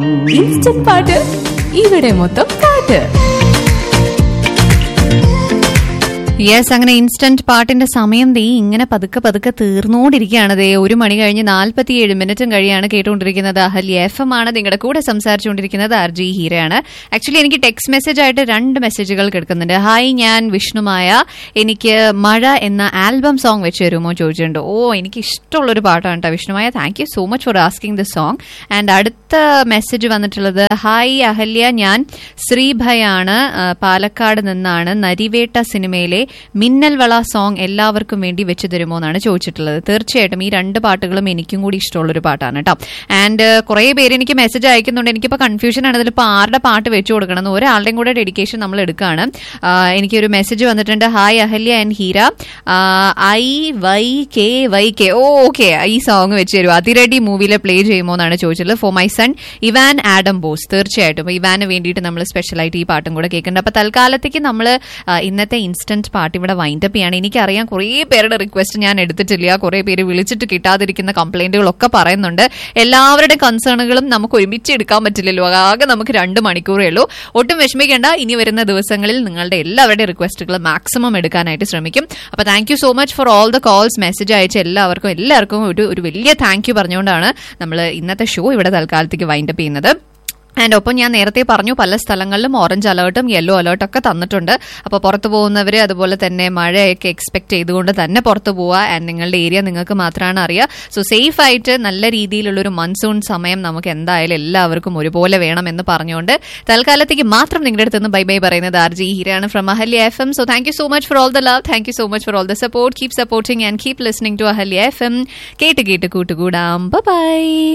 instant പാട്ട് ഇവിടെ മൊത്തം പാട്ട് യെസ് അങ്ങനെ ഇൻസ്റ്റന്റ് പാട്ടിന്റെ സമയം ദേ ഇങ്ങനെ പതുക്കെ പതുക്കെ തീർന്നുകൊണ്ടിരിക്കുകയാണ് ദേ ഒരു മണി കഴിഞ്ഞ് നാൽപ്പത്തിയേഴ് മിനിറ്റും കഴിയാണ് കേട്ടുകൊണ്ടിരിക്കുന്നത് അഹല്യ എഫ് എം ആണ് നിങ്ങളുടെ കൂടെ സംസാരിച്ചുകൊണ്ടിരിക്കുന്നത് ആർ ജി ഹീരയാണ് ആക്ച്വലി എനിക്ക് ടെക്സ്റ്റ് മെസ്സേജ് ആയിട്ട് രണ്ട് മെസ്സേജുകൾ കിടക്കുന്നുണ്ട് ഹായ് ഞാൻ വിഷ്ണുമായ എനിക്ക് മഴ എന്ന ആൽബം സോങ് വെച്ച് തരുമോ ചോദിച്ചിട്ടുണ്ട് ഓ എനിക്ക് ഇഷ്ടമുള്ളൊരു പാട്ടാണ് കേട്ടോ Vishnumaya thank you so much for asking the song and അടുത്ത മെസ്സേജ് വന്നിട്ടുള്ളത് ഹായ് അഹല്യ ഞാൻ ശ്രീഭയാണ് ആ, പാലക്കാട് നിന്നാണ് നരിവേട്ട സിനിമയിലെ മിന്നൽ വള സോങ് എല്ലാവർക്കും വേണ്ടി വെച്ച് തരുമോ എന്നാണ് ചോദിച്ചിട്ടുള്ളത് തീർച്ചയായിട്ടും ഈ രണ്ട് പാട്ടുകളും എനിക്കും കൂടി ഇഷ്ടമുള്ളൊരു പാട്ടാണ് കേട്ടോ ആൻഡ് കുറേ പേര് എനിക്ക് മെസ്സേജ് അയക്കുന്നുണ്ട് എനിക്കിപ്പോൾ കൺഫ്യൂഷൻ ആണ് ഇതിലിപ്പോൾ ആരുടെ പാട്ട് വെച്ച് കൊടുക്കണം എന്ന് ഒരാളുടെയും കൂടെ ഡെഡിക്കേഷൻ നമ്മൾ എടുക്കുകയാണ് ആ, എനിക്കൊരു മെസ്സേജ് വന്നിട്ടുണ്ട് ഹായ് അഹല്യ ആൻഡ് ഹീര ആ, I Y K Y K oh okay ഈ സോങ് വെച്ച് തരും അതിരടി മൂവിയിൽ പ്ലേ ചെയ്യുമോ എന്നാണ് ചോദിച്ചിട്ടുള്ളത് for my son Ivan Adam Bose തീർച്ചയായിട്ടും ഇവാന് വേണ്ടിയിട്ട് നമ്മൾ സ്പെഷ്യലായിട്ട് ഈ പാട്ടും കൂടെ കേൾക്കുന്നുണ്ട് അപ്പൊ തൽക്കാലത്തേക്ക് നമ്മൾ ഇന്നത്തെ ഇൻസ്റ്റന്റ് പാട്ട് ഇവിടെ വൈൻഡപ്പ് ചെയ്യാണ് എനിക്കറിയാം കുറേ പേരുടെ റിക്വസ്റ്റ് ഞാൻ എടുത്തിട്ടില്ല കുറേ പേര് വിളിച്ചിട്ട് കിട്ടാതിരിക്കുന്ന കംപ്ലൈന്റുകളൊക്കെ പറയുന്നുണ്ട് എല്ലാവരുടെ കൺസേണുകളും നമുക്ക് ഒരുമിച്ച് എടുക്കാൻ പറ്റില്ലല്ലോ ആകെ നമുക്ക് രണ്ട് മണിക്കൂറേ ഉള്ളൂ ഒട്ടും വിഷമിക്കേണ്ട ഇനി വരുന്ന ദിവസങ്ങളിൽ നിങ്ങളുടെ എല്ലാവരുടെയും റിക്വസ്റ്റുകൾ മാക്സിമം എടുക്കാനായിട്ട് ശ്രമിക്കും അപ്പൊ thank you so much for all the calls message അയച്ച എല്ലാവർക്കും എല്ലാവർക്കും ഒരു ഒരു വലിയ താങ്ക് യു പറഞ്ഞുകൊണ്ടാണ് നമ്മൾ ഇന്നത്തെ ഷോ ഇവിടെ തൽക്കാലത്തേക്ക് വൈൻഡപ്പ് ചെയ്യുന്നത് ആൻഡ് ഒപ്പം ഞാൻ നേരത്തെ പറഞ്ഞു പല സ്ഥലങ്ങളിലും ഓറഞ്ച് അലേർട്ടും യെല്ലോ അലേർട്ടും ഒക്കെ തന്നിട്ടുണ്ട് അപ്പോൾ പുറത്തു പോകുന്നവർ അതുപോലെ തന്നെ മഴയൊക്കെ എക്സ്പെക്ട് ചെയ്തുകൊണ്ട് തന്നെ പുറത്തു പോവുക ആൻഡ് നിങ്ങളുടെ ഏരിയ നിങ്ങൾക്ക് മാത്രമാണ് അറിയുക സോ സേഫ് ആയിട്ട് നല്ല രീതിയിലുള്ളൊരു മൺസൂൺ സമയം നമുക്ക് എന്തായാലും എല്ലാവർക്കും ഒരുപോലെ വേണം എന്ന് പറഞ്ഞുകൊണ്ട് തൽക്കാലത്തേക്ക് മാത്രം നിങ്ങളുടെ അടുത്ത് നിന്ന് ബൈ ബൈ പറയുന്നത് ആർ ജി ഹീരാണ് from Ahalya F M so thank you so much for all the love thank you so much for all the support keep supporting and keep listening to Ahalya F M കേട്ട് കേട്ട് കൂട്ടുകൂടാം by